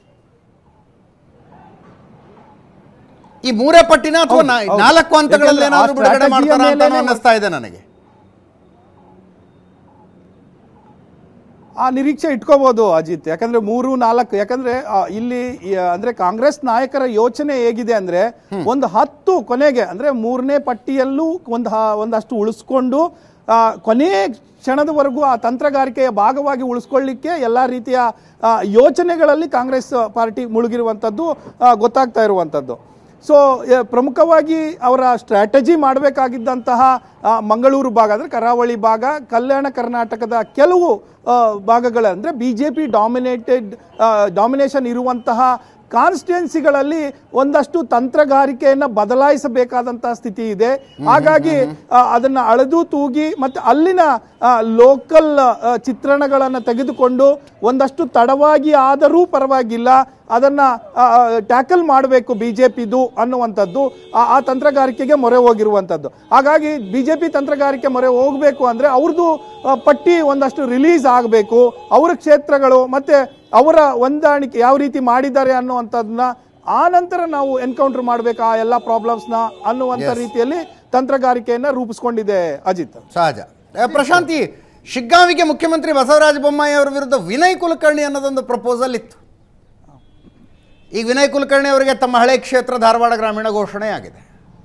ಈ ಮೂರೇ ಪಟ್ಟಿನ ಅಥವಾ
ಹೌದು, ಹೌದು.
ನಾಲ್ಕು ಹಂತಗಳಲ್ಲಿ
ಯಾಕಂದ್ರೆ ಆ
ಏನಾದರೂ ಬಿಡುಗಡೆ
strategy
ಮಾಡ್ತಾರ ಅಂತ
ಮೇಲೇನೆ
ಅನ್ನಿಸ್ತಾ ಇದೆ ನನಗೆ
ಆ ನಿರೀಕ್ಷೆ ಇಟ್ಕೋಬಹುದು ಅಜಿತ್ ಯಾಕಂದ್ರೆ ಮೂರು ನಾಲ್ಕು ಯಾಕಂದ್ರೆ ಆ, ಇಲ್ಲಿ ಈ, ಅಂದ್ರೆ ಕಾಂಗ್ರೆಸ್ ನಾಯಕರ ಯೋಚನೆ ಹೇಗಿದೆ ಅಂದ್ರೆ ಒಂದು ಹತ್ತು ಕೊನೆಗೆ ಅಂದ್ರೆ ಮೂರನೇ ಪಟ್ಟಿಯಲ್ಲೂ ಒಂದು ಹ- ಒಂದಷ್ಟು ಉಳಿಸ್ಕೊಂಡು ಆ, ಕೊನೆ ಕ್ಷಣದವರೆಗೂ ಆ ತಂತ್ರಗಾರಿಕೆಯ ಭಾಗವಾಗಿ ಉಳಿಸ್ಕೊಳ್ಳಿಕ್ಕೆ ಎಲ್ಲ ರೀತಿಯ ಆ, ಯೋಚನೆಗಳಲ್ಲಿ ಕಾಂಗ್ರೆಸ್ ಪಾರ್ಟಿ ಮುಳುಗಿರುವಂಥದ್ದು ಆ, ಗೊತ್ತಾಗ್ತಾ ಇರುವಂಥದ್ದು ಸೊ ಪ್ರಮುಖವಾಗಿ ಅವರ ಸ್ಟ್ರಾಟಜಿ ಮಾಡಬೇಕಾಗಿದ್ದಂತಹ ಆ, ಮಂಗಳೂರು ಭಾಗ ಅಂದರೆ ಕರಾವಳಿ ಭಾಗ ಕಲ್ಯಾಣ ಕರ್ನಾಟಕದ ಕೆಲವು ಆ, ಭಾಗಗಳ ಅಂದರೆ B J P dominated domination ಇರುವಂತಹ ಕಾನ್ಸ್ಟಿಟ್ಯುನ್ಸಿಗಳಲ್ಲಿ ಒಂದಷ್ಟು ತಂತ್ರಗಾರಿಕೆಯನ್ನು ಬದಲಾಯಿಸಬೇಕಾದಂತಹ ಸ್ಥಿತಿ ಇದೆ ಹಾಗಾಗಿ ಆ, ಅದನ್ನ ಅಳೆದು ತೂಗಿ ಮತ್ತೆ ಅಲ್ಲಿನ ಲೋಕಲ್ ಚಿತ್ರಣಗಳನ್ನು ತೆಗೆದುಕೊಂಡು ಒಂದಷ್ಟು ತಡವಾಗಿ ಆದರೂ ಪರವಾಗಿಲ್ಲ ಅದನ್ನ ಟ್ಯಾಕಲ್ ಮಾಡಬೇಕು ಬಿಜೆಪಿದು ಅನ್ನುವಂಥದ್ದು ಆ- ಆ ತಂತ್ರಗಾರಿಕೆಗೆ ಮೊರೆ ಹೋಗಿರುವಂಥದ್ದು ಹಾಗಾಗಿ ಬಿಜೆಪಿ ತಂತ್ರಗಾರಿಕೆ ಮೊರೆ ಹೋಗಬೇಕು ಅಂದ್ರೆ ಅವ್ರದ್ದು ಆ, ಪಟ್ಟಿ ಒಂದಷ್ಟು ರಿಲೀಸ್ ಆಗಬೇಕು ಅವರ ಕ್ಷೇತ್ರಗಳು ಮತ್ತೆ ಅವರ ಹೊಂದಾಣಿಕೆ ಯಾವ ರೀತಿ ಮಾಡಿದ್ದಾರೆ ಅನ್ನುವಂಥದ್ದನ್ನ ಆ ನಂತರ ನಾವು ಎನ್ಕೌಂಟರ್ ಮಾಡಬೇಕು ಆ ಎಲ್ಲ ಪ್ರಾಬ್ಲಮ್ಸ್ನ ಅನ್ನುವಂಥ ರೀತಿಯಲ್ಲಿ ತಂತ್ರಗಾರಿಕೆಯನ್ನ ರೂಪಿಸ್ಕೊಂಡಿದೆ ಅಜಿತ್
ಸಹಜ ಆ, ಪ್ರಶಾಂತಿ ಶಿಗ್ಗಾಂವಿಗೆ ಮುಖ್ಯಮಂತ್ರಿ ಬಸವರಾಜ ಬೊಮ್ಮಾಯಿ ಅವರ ವಿರುದ್ಧ ವಿನಯ್ ಕುಲಕರ್ಣಿ ಅನ್ನೋದೊಂದು ಪ್ರಪೋಸಲ್ ಇತ್ತು ಈಗ ವಿನಯ್ ಕುಲಕರ್ಣಿ ಅವರಿಗೆ ತಮ್ಮ ಹಳೆ ಕ್ಷೇತ್ರ ಧಾರವಾಡ ಗ್ರಾಮೀಣ ಘೋಷಣೆ ಆಗಿದೆ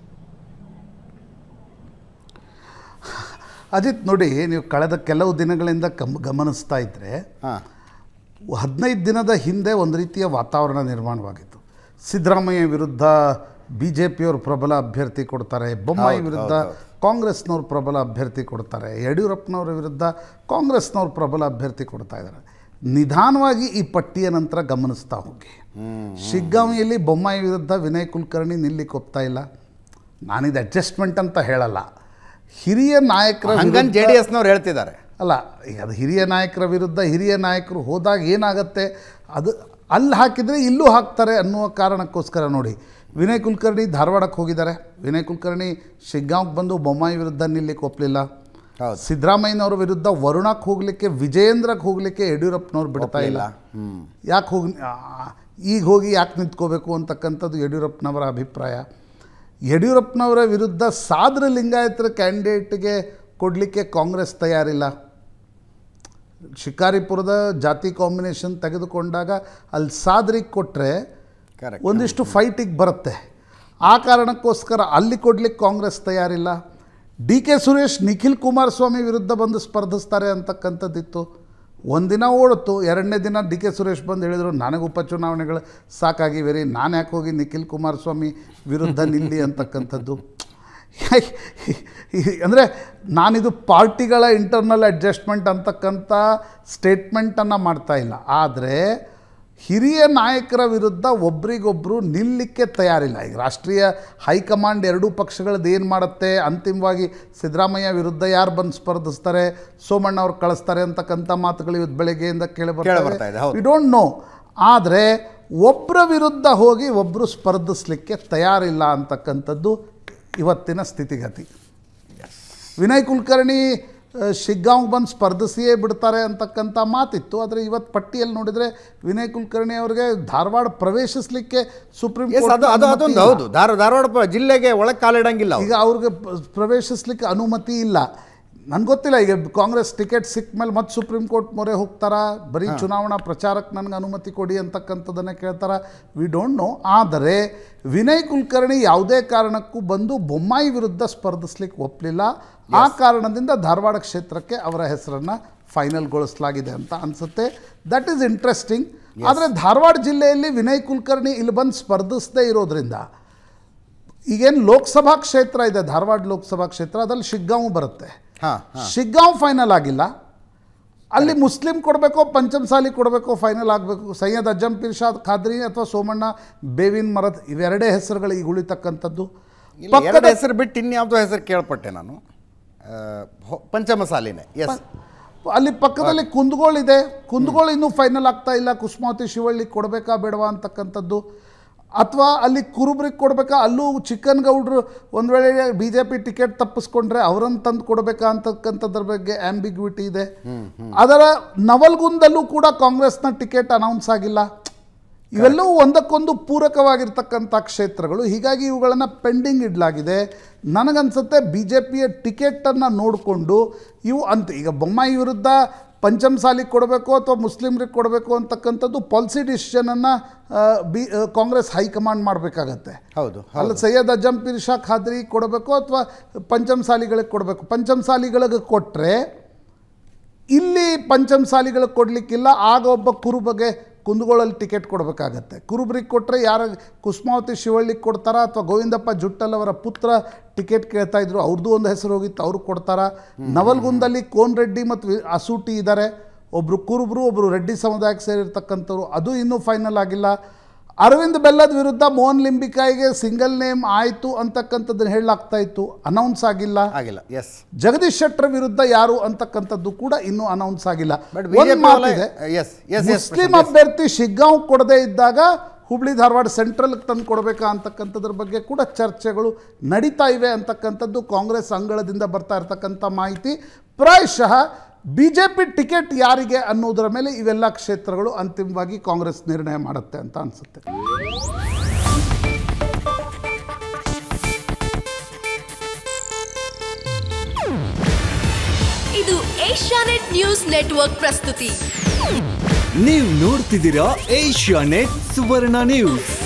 ಅಜಿತ್ ನೋಡಿ ನೀವು ಕಳೆದ ಕೆಲವು ದಿನಗಳಿಂದ ಗಮ್ ಗಮನಿಸ್ತಾ ಇದ್ದರೆ
ಹಾಂ
ಹದಿನೈದು ದಿನದ ಹಿಂದೆ ಒಂದು ರೀತಿಯ ವಾತಾವರಣ ನಿರ್ಮಾಣವಾಗಿತ್ತು ಸಿದ್ದರಾಮಯ್ಯ ವಿರುದ್ಧ ಬಿ ಜೆ ಪಿಯವರು ಪ್ರಬಲ ಅಭ್ಯರ್ಥಿ ಕೊಡ್ತಾರೆ ಬೊಮ್ಮಾಯಿ
ಹೌದು,
ವಿರುದ್ಧ
ಹೌದು,
ಕಾಂಗ್ರೆಸ್ನವ್ರು ಪ್ರಬಲ ಅಭ್ಯರ್ಥಿ ಕೊಡ್ತಾರೆ ಯಡಿಯೂರಪ್ಪನವರ ವಿರುದ್ಧ ಕಾಂಗ್ರೆಸ್ನವ್ರು ಪ್ರಬಲ ಅಭ್ಯರ್ಥಿ ಕೊಡ್ತಾ ಇದ್ದಾರೆ ನಿಧಾನವಾಗಿ ಈ ಪಟ್ಟಿಯ ನಂತರ ಗಮನಿಸ್ತಾ ಹೋಗಿ ಶಿಗ್ಗಾಂವಿಯಲ್ಲಿ ಬೊಮ್ಮಾಯಿ ವಿರುದ್ಧ ವಿನಯ್ ಕುಲಕರ್ಣಿ ನಿಲ್ಲಿಕ್ಕೆ ಒಪ್ತಾ ಇಲ್ಲ ನಾನಿದು ಅಡ್ಜಸ್ಟ್ಮೆಂಟ್ ಅಂತ ಹೇಳಲ್ಲ ಹಿರಿಯ ನಾಯಕರ
ಹಂಗನ್ ಜೆ
ವಿರುದ್ಧ-
ಡಿ ಎಸ್ನವ್ರು ಹೇಳ್ತಿದ್ದಾರೆ
ಅಲ್ಲ ಈಗ ಅದು ಹಿರಿಯ ನಾಯಕರ ವಿರುದ್ಧ ಹಿರಿಯ ನಾಯಕರು ಹೋದಾಗ ಏನಾಗುತ್ತೆ ಅದು ಅಲ್ಲಿ ಹಾಕಿದರೆ ಇಲ್ಲೂ ಹಾಕ್ತಾರೆ ಅನ್ನುವ ಕಾರಣಕ್ಕೋಸ್ಕರ ನೋಡಿ ವಿನಯ್ ಕುಲಕರ್ಣಿ ಧಾರವಾಡಕ್ಕೆ ಹೋಗಿದ್ದಾರೆ ವಿನಯ್ ಕುಲಕರ್ಣಿ ಶಿಗ್ಗಾಂವ್ಗೆ ಬಂದು ಬೊಮ್ಮಾಯಿ ವಿರುದ್ಧ ನಿಲ್ಲಿಕ್ಕೆ ಒಪ್ಪಲಿಲ್ಲ
ಹೌದು.
ಸಿದ್ದರಾಮಯ್ಯನವ್ರ ವಿರುದ್ಧ ವರುಣಕ್ಕೆ ಹೋಗಲಿಕ್ಕೆ ವಿಜಯೇಂದ್ರಕ್ಕೆ ಹೋಗಲಿಕ್ಕೆ ಯಡಿಯೂರಪ್ಪನವ್ರು ಬಿಡ್ತಾ ಇಲ್ಲ
ಹ್ಮ್
ಯಾಕೆ ಹೋಗಿ ಆ, ಈಗ ಹೋಗಿ ಯಾಕೆ ನಿಂತ್ಕೋಬೇಕು ಅಂತಕ್ಕಂಥದ್ದು ಯಡಿಯೂರಪ್ಪನವರ ಅಭಿಪ್ರಾಯ ಯಡಿಯೂರಪ್ಪನವರ ವಿರುದ್ಧ ಸಾದ್ರ ಲಿಂಗಾಯತರ ಕ್ಯಾಂಡಿಡೇಟ್ಗೆ ಕೊಡಲಿಕ್ಕೆ ಕಾಂಗ್ರೆಸ್ ತಯಾರಿಲ್ಲ ಶಿಕಾರಿಪುರದ ಜಾತಿ ಕಾಂಬಿನೇಷನ್ ತೆಗೆದುಕೊಂಡಾಗ ಅಲ್ಲಿ ಸಾದ್ರಿಗೆ ಕೊಟ್ಟರೆ
ಕರೆಕ್ಟ್
ಒಂದಿಷ್ಟು ಫೈಟಿಗೆ ಬರುತ್ತೆ ಆ ಕಾರಣಕ್ಕೋಸ್ಕರ ಅಲ್ಲಿ ಕೊಡ್ಲಿಕ್ಕೆ ಕಾಂಗ್ರೆಸ್ ತಯಾರಿಲ್ಲ ಡಿ ಕೆ ಸುರೇಶ್ ನಿಖಿಲ್ ಕುಮಾರಸ್ವಾಮಿ ವಿರುದ್ಧ ಬಂದು ಸ್ಪರ್ಧಿಸ್ತಾರೆ ಅಂತಕ್ಕಂಥದ್ದಿತ್ತು ಒಂದಿನ ಓಡಿತು ಎರಡನೇ ದಿನ ಡಿ ಕೆ ಸುರೇಶ್ ಬಂದು ಹೇಳಿದರು ನನಗೆ ಉಪಚುನಾವಣೆಗಳು ಸಾಕಾಗಿವೆ ರೀ ನಾನು ಯಾಕೆ ಹೋಗಿ ನಿಖಿಲ್ ಕುಮಾರಸ್ವಾಮಿ ವಿರುದ್ಧ ನಿಲ್ಲಿ ಅಂತಕ್ಕಂಥದ್ದು ಅಂದರೆ ನಾನಿದು ಪಾರ್ಟಿಗಳ ಇಂಟರ್ನಲ್ ಅಡ್ಜಸ್ಟ್ಮೆಂಟ್ ಅಂತಕ್ಕಂಥ ಸ್ಟೇಟ್ಮೆಂಟನ್ನು ಮಾಡ್ತಾ ಇಲ್ಲ ಆದರೆ ಹಿರಿಯ ನಾಯಕರ ವಿರುದ್ಧ ಒಬ್ರಿಗೊಬ್ಬರು ನಿಲ್ಲಕ್ಕೆ ತಯಾರಿಲ್ಲ ಈಗ ರಾಷ್ಟ್ರೀಯ ಹೈಕಮಾಂಡ್ ಎರಡೂ ಪಕ್ಷಗಳದ್ದು ಏನು ಮಾಡುತ್ತೆ ಅಂತಿಮವಾಗಿ ಸಿದ್ದರಾಮಯ್ಯ ವಿರುದ್ಧ ಯಾರು ಬಂದು ಸ್ಪರ್ಧಿಸ್ತಾರೆ ಸೋಮಣ್ಣ ಅವ್ರು ಕಳಿಸ್ತಾರೆ ಅಂತಕ್ಕಂಥ ಮಾತುಗಳು ಇವತ್ತು ಬೆಳಗ್ಗೆಯಿಂದ ಕೇಳಿ
ಕೇಳಿಬರ್ತಾ ಇದೆ, ಹೌದು.
ವಿ ಡೋಂಟ್ ನೋ ಆದರೆ ಒಬ್ಬರ ವಿರುದ್ಧ ಹೋಗಿ ಒಬ್ಬರು ಸ್ಪರ್ಧಿಸ್ಲಿಕ್ಕೆ ತಯಾರಿಲ್ಲ ಅಂತಕ್ಕಂಥದ್ದು ಇವತ್ತಿನ ಸ್ಥಿತಿಗತಿ ವಿನಯ್ ಕುಲಕರ್ಣಿ ಆ, ಶಿಗ್ಗಾಂವ್ಗೆ ಬಂದು ಸ್ಪರ್ಧಿಸಿಯೇ ಬಿಡ್ತಾರೆ ಅಂತಕ್ಕಂಥ ಮಾತಿತ್ತು ಆದರೆ ಇವತ್ತು ಪಟ್ಟಿಯಲ್ಲಿ ನೋಡಿದರೆ ವಿನಯ್ ಕುಲಕರ್ಣಿ ಅವರಿಗೆ ಧಾರವಾಡ ಪ್ರವೇಶಿಸಲಿಕ್ಕೆ ಸುಪ್ರೀಂ
ಎಸ್ ಅದು ಅದು ಅದೊಂದು ಹೌದು ಧಾರ ಧಾರವಾಡ ಪ- ಜಿಲ್ಲೆಗೆ ಒಳಗೆ ಕಾಲಿಡಂಗಿಲ್ಲ ಅವ್ರು.
ಈಗ ಅವ್ರಿಗೆ ಪ- ಪ್ರವೇಶಿಸ್ಲಿಕ್ಕೆ ಅನುಮತಿ ಇಲ್ಲ ನನಗೆ ಗೊತ್ತಿಲ್ಲ ಈಗ ಕಾಂಗ್ರೆಸ್ ಟಿಕೆಟ್ ಸಿಕ್ಕ ಮೇಲೆ ಮತ್ತೆ ಸುಪ್ರೀಂ ಕೋರ್ಟ್ ಮೊರೆ ಹೋಗ್ತಾರಾ ಬರೀ ಚುನಾವಣಾ ಪ್ರಚಾರಕ್ಕೆ ನನಗೆ ಅನುಮತಿ ಕೊಡಿ ಅಂತಕ್ಕಂಥದ್ದನ್ನು ಕೇಳ್ತಾರ ವಿ ಡೋಂಟ್ ನೋ ಆದರೆ ವಿನಯ್ ಕುಲಕರ್ಣಿ ಯಾವುದೇ ಕಾರಣಕ್ಕೂ ಬಂದು ಬೊಮ್ಮಾಯಿ ವಿರುದ್ಧ ಸ್ಪರ್ಧಿಸ್ಲಿಕ್ಕೆ ಒಪ್ಪಲಿಲ್ಲ ಆ ಕಾರಣದಿಂದ ಧಾರವಾಡ ಕ್ಷೇತ್ರಕ್ಕೆ ಅವರ ಹೆಸರನ್ನು ಫೈನಲ್ಗೊಳಿಸಲಾಗಿದೆ ಅಂತ ಅನಿಸುತ್ತೆ ದಟ್ ಈಸ್ ಇಂಟ್ರೆಸ್ಟಿಂಗ್ ಆದರೆ ಧಾರವಾಡ ಜಿಲ್ಲೆಯಲ್ಲಿ ವಿನಯ್ ಕುಲಕರ್ಣಿ ಇಲ್ಲಿ ಬಂದು ಸ್ಪರ್ಧಿಸದೇ ಇರೋದ್ರಿಂದ ಈಗೇನು ಲೋಕಸಭಾ ಕ್ಷೇತ್ರ ಇದೆ ಧಾರವಾಡ ಲೋಕಸಭಾ ಕ್ಷೇತ್ರ ಅದ್ರಲ್ಲಿ ಶಿಗ್ಗಾಂವ್ ಬರುತ್ತೆ
ಹಾ
ಶಿಗ್ಗಾಂವ್ ಫೈನಲ್ ಆಗಿಲ್ಲ ಅಲ್ಲಿ ಮುಸ್ಲಿಂ ಕೊಡಬೇಕೋ ಪಂಚಮಸಾಲಿ ಕೊಡಬೇಕೋ ಫೈನಲ್ ಆಗಬೇಕು ಸೈಯದ್ ಅಜ್ಜಂ ಪಿರ್ಷಾದ್ ಖಾದ್ರಿ ಅಥವಾ ಸೋಮಣ್ಣ ಬೇವಿನ್ ಮರದ್ ಇವೆರಡೇ ಹೆಸರುಗಳು ಈಗ ಉಳಿತಕ್ಕಂಥದ್ದು
ಇಲ್ಲ, ಎರಡು ಹೆಸರು ಬಿಟ್ಟು ಇನ್ಯಾವುದೋ ಹೆಸರು ಕೇಳ್ಪಟ್ಟೆ ನಾನು ಆ, ಹೊ- ಪಂಚಮಸಾಲಿನೇ ಎಸ್
ಅಲ್ಲಿ ಪಕ್ಕದಲ್ಲಿ ಕುಂದಗೋಳಿದೆ ಕುಂದಗೋಳು ಇನ್ನೂ ಫೈನಲ್ ಆಗ್ತಾ ಇಲ್ಲ ಕುಸುಮಾವತಿ ಶಿವಳ್ಳಿ ಕೊಡಬೇಕಾ ಬೇಡವಾ ಅಂತಕ್ಕಂಥದ್ದು ಅಥವಾ ಅಲ್ಲಿ ಕುರುಬ್ರಿಗೆ ಕೊಡಬೇಕಾ ಅಲ್ಲೂ ಚಿಕ್ಕನ್ ಗೌಡ್ರು ಒಂದು ವೇಳೆ ಬಿ ಜೆ ಪಿ ಟಿಕೆಟ್ ತಪ್ಪಿಸ್ಕೊಂಡ್ರೆ ಅವರನ್ನು ತಂದು ಕೊಡಬೇಕಾ ಅಂತಕ್ಕಂಥದ್ರ ಬಗ್ಗೆ ಆಂಬಿಗ್ವಿಟಿ ಇದೆ ಅದರ ನವಲ್ಗುಂದಲ್ಲೂ ಕೂಡ ಕಾಂಗ್ರೆಸ್ನ ಟಿಕೆಟ್ ಅನೌನ್ಸ್ ಆಗಿಲ್ಲ ಇವೆಲ್ಲವೂ ಒಂದಕ್ಕೊಂದು ಪೂರಕವಾಗಿರ್ತಕ್ಕಂಥ ಕ್ಷೇತ್ರಗಳು ಹೀಗಾಗಿ ಇವುಗಳನ್ನು ಪೆಂಡಿಂಗ್ ಇಡಲಾಗಿದೆ ನನಗನ್ಸುತ್ತೆ ಬಿ ಜೆ ಪಿಯ ಟಿಕೆಟನ್ನು ನೋಡಿಕೊಂಡು ಇವು ಅಂತ ಈಗ ಬೊಮ್ಮಾಯಿ ವಿರುದ್ಧ ಪಂಚಮಸಾಲಿಗೆ ಕೊಡಬೇಕು ಅಥವಾ ಮುಸ್ಲಿಮ್ರಿಗೆ ಕೊಡಬೇಕು ಅಂತಕ್ಕಂಥದ್ದು ಪಾಲಿಸಿ ಡಿಸಿಷನನ್ನು ಬಿ ಆ, ಕಾಂಗ್ರೆಸ್ ಹೈಕಮಾಂಡ್ ಮಾಡಬೇಕಾಗತ್ತೆ
ಹೌದು
ಅಲ್ಲ ಸೈಯದ್ ಅಜಂ ಪೀರ್ ಶಾ ಖಾದ್ರಿ ಕೊಡಬೇಕು ಅಥವಾ ಪಂಚಮಸಾಲಿಗಳಿಗೆ ಕೊಡಬೇಕು ಪಂಚಮಸಾಲಿಗಳಿಗೆ ಕೊಟ್ಟರೆ ಇಲ್ಲಿ ಪಂಚಮಸಾಲಿಗಳಿಗೆ ಕೊಡಲಿಕ್ಕಿಲ್ಲ ಆಗ ಒಬ್ಬ ಕುರುಬಗೆ ಕುಂದಗೋಳಲ್ಲಿ ಟಿಕೆಟ್ ಕೊಡಬೇಕಾಗತ್ತೆ ಕುರುಬರಿಗೆ ಕೊಟ್ಟರೆ ಯಾರ ಕುಸ್ಮಾವತಿ ಶಿವಳ್ಳಿಗೆ ಕೊಡ್ತಾರ ಅಥವಾ ಗೋವಿಂದಪ್ಪ ಜುಟ್ಟಲ್ ಅವರ ಪುತ್ರ ಟಿಕೆಟ್ ಕೇಳ್ತಾ ಇದ್ರು ಅವ್ರದ್ದು ಒಂದು ಹೆಸರು ಹೋಗಿತ್ತು ಅವ್ರಿಗೆ ಕೊಡ್ತಾರ ನವಲ್ಗುಂದಲ್ಲಿ ಕೋನ್ ರೆಡ್ಡಿ ಮತ್ತು ವಿ- ಅಸೂಟಿ ಇದ್ದಾರೆ ಒಬ್ಬರು ಕುರುಬರು ಒಬ್ಬರು ರೆಡ್ಡಿ ಸಮುದಾಯಕ್ಕೆ ಸೇರಿರ್ತಕ್ಕಂಥವ್ರು ಅದು ಇನ್ನೂ ಫೈನಲ್ ಆಗಿಲ್ಲ ಅರವಿಂದ್ ಬೆಲ್ಲದ ವಿರುದ್ಧ ಮೋಹನ್ ಲಿಂಬಿಕಾಯಿಗೆ ಸಿಂಗಲ್ ನೇಮ್ ಆಯಿತು ಅಂತಕ್ಕಂಥದ್ದನ್ನು ಹೇಳಲಾಗ್ತಾ ಇತ್ತು ಅನೌನ್ಸ್ ಆಗಿಲ್ಲ
ಆಗಿಲ್ಲ ಎಸ್
ಜಗದೀಶ್ ಶೆಟ್ಟರ್ ವಿರುದ್ಧ ಯಾರು ಅಂತಕ್ಕಂಥದ್ದು ಕೂಡ ಇನ್ನೂ ಅನೌನ್ಸ್ ಆಗಿಲ್ಲ
But
ಒಂದ್
BJP
ಮಾತಿದೆ
ವಲಯ- yes, yes, yes,
Muslim
yes.
ಅಭ್ಯರ್ಥಿ ಶಿಗ್ಗಾಂವ್ ಕೊಡದೇ ಇದ್ದಾಗ ಹುಬ್ಳಿ ಧಾರವಾಡ ಸೆಂಟ್ರಲ್ ತಂದು ಕೊಡಬೇಕಾ ಅಂತಕ್ಕಂಥದ್ರ ಬಗ್ಗೆ ಕೂಡ ಚರ್ಚೆಗಳು ನಡೀತಾ ಇವೆ ಅಂತಕ್ಕಂಥದ್ದು ಕಾಂಗ್ರೆಸ್ ಅಂಗಳದಿಂದ ಬರ್ತಾ ಇರತಕ್ಕಂಥ ಮಾಹಿತಿ ಪ್ರಾಯಶಃ ಬಿ ಜೆ ಪಿ ಟಿಕೆಟ್ ಯಾರಿಗೆ ಅನ್ನೋದರ ಮೇಲೆ ಇವೆಲ್ಲ ಕ್ಷೇತ್ರಗಳು ಅಂತಿಮವಾಗಿ ಕಾಂಗ್ರೆಸ್ ನಿರ್ಣಯ ಮಾಡುತ್ತೆ ಅಂತ ಅನಿಸುತ್ತೆ
ಇದು ಏಷ್ಯಾನೆಟ್ ನ್ಯೂಸ್ ನೆಟ್ವರ್ಕ್ ಪ್ರಸ್ತುತಿ
ನೀವು ನೋಡ್ತಿದ್ದೀರಾ ಏಷ್ಯಾ ನೆಟ್ ಸುವರ್ಣ ನ್ಯೂಸ್